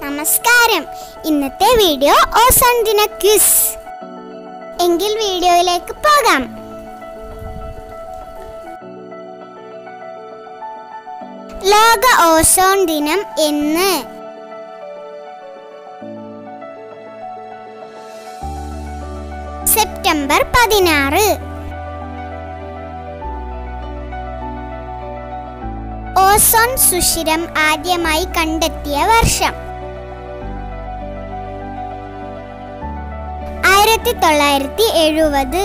നമസ്കാരം ഇന്നത്തെ video ozone ദിന ക്വിസ് എങ്കിൽ വീഡിയോയിലേക്ക് പോകാം ലോക ഓസോൺ ദിനം എന്ന് സെപ്റ്റംബർ പതിനാറ് ഓസോൺ സുഷിരം ആദ്യമായി കണ്ടെത്തിയ വർഷം ആയിരത്തി തൊള്ളായിരത്തി എഴുപത്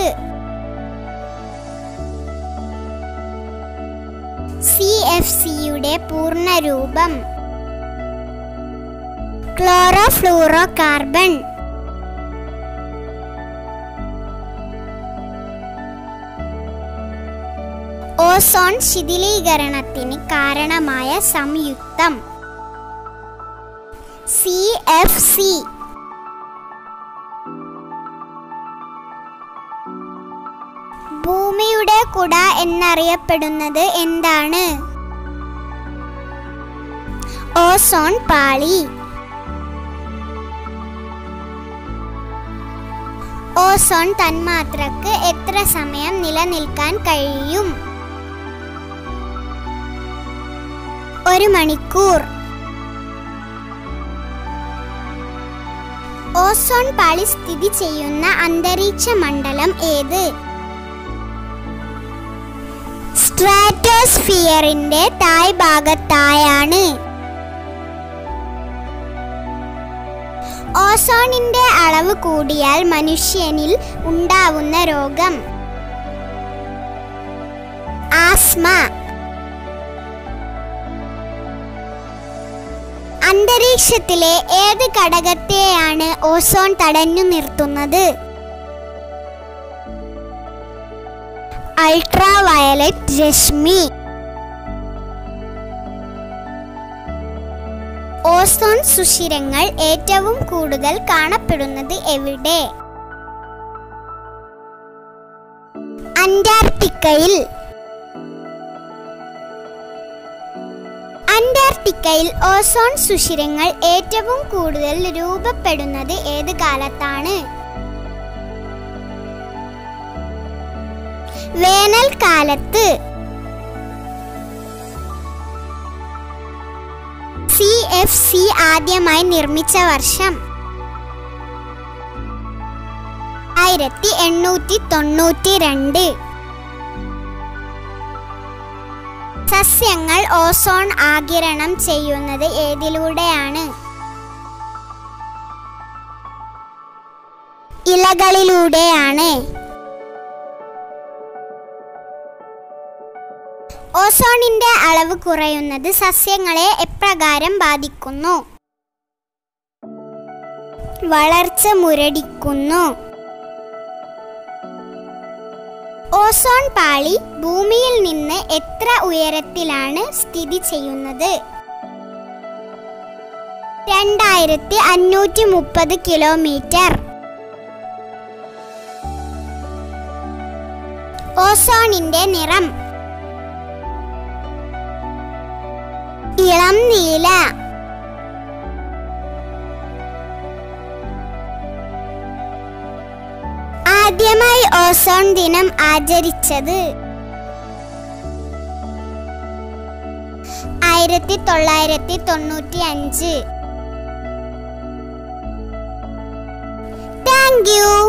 സി എഫ് സിയുടെ പൂർണ്ണരൂപം ക്ലോറോ ഫ്ലൂറോ കാർബൺ ഓസോൺ ശിഥിലീകരണത്തിന് കാരണമായ സംയുക്തം സി എഫ് സി ഭൂമിയുടെ കുട എന്നറിയപ്പെടുന്നത് എന്താണ് ഓസോൺ പാളി ഓസോൺ തന്മാത്രക്ക് എത്ര സമയം നിലനിൽക്കാൻ കഴിയും ഒരു മണിക്കൂർ ഓസോൺ പാളി സ്ഥിതി ചെയ്യുന്ന അന്തരീക്ഷ മണ്ഡലം ഏത് സ്ട്രാറ്റോസ്ഫിയറിന്റെ തായ് ഭാഗത്തായാണ് ഓസോണിന്റെ അളവ് കൂടിയാൽ മനുഷ്യനിൽ ഉണ്ടാവുന്ന രോഗം ആസ്മ അന്തരീക്ഷത്തിലെ ഏത് ഘടകത്തെയാണ് ഓസോൺ തടഞ്ഞു നിർത്തുന്നത് അൾട്രാ വയലറ്റ് രശ്മി ഓസോൺ സുഷിരങ്ങൾ ഏറ്റവും കൂടുതൽ കാണപ്പെടുന്നത് എവിടെ അന്റാർട്ടിക്കയിൽ അന്റാർട്ടിക്കയിൽ ഓസോൺ സുഷിരങ്ങൾ ഏറ്റവും കൂടുതൽ രൂപപ്പെടുന്നത് ഏത് കാലത്താണ് വേനൽക്കാലത്ത് സി എഫ് സി ആദ്യമായി നിർമ്മിച്ച വർഷം ആയിരത്തി എണ്ണൂറ്റി തൊണ്ണൂറ്റി രണ്ട് സസ്യങ്ങൾ ഓസോൺ ആഗിരണം ചെയ്യുന്നത് ഏതിലൂടെയാണ് ഇലകളിലൂടെയാണ് ഓസോണിന്റെ അളവ് കുറയുന്നത് സസ്യങ്ങളെ എപ്രകാരം ബാധിക്കുന്നു വളർച്ച മുരടിക്കുന്നു ഓസോൺ പാളി ഭൂമിയിൽ നിന്ന് എത്ര ഉയരത്തിലാണ് സ്ഥിതി ചെയ്യുന്നത് രണ്ടായിരത്തി അഞ്ഞൂറ്റി മുപ്പത് കിലോമീറ്റർ ഓസോണിന്റെ നിറം ഇളം നീല ആദ്യമായി ഓസോൺ ദിനം ആചരിച്ചത് ആയിരത്തി തൊള്ളായിരത്തി തൊണ്ണൂറ്റി അഞ്ച് താങ്ക് യു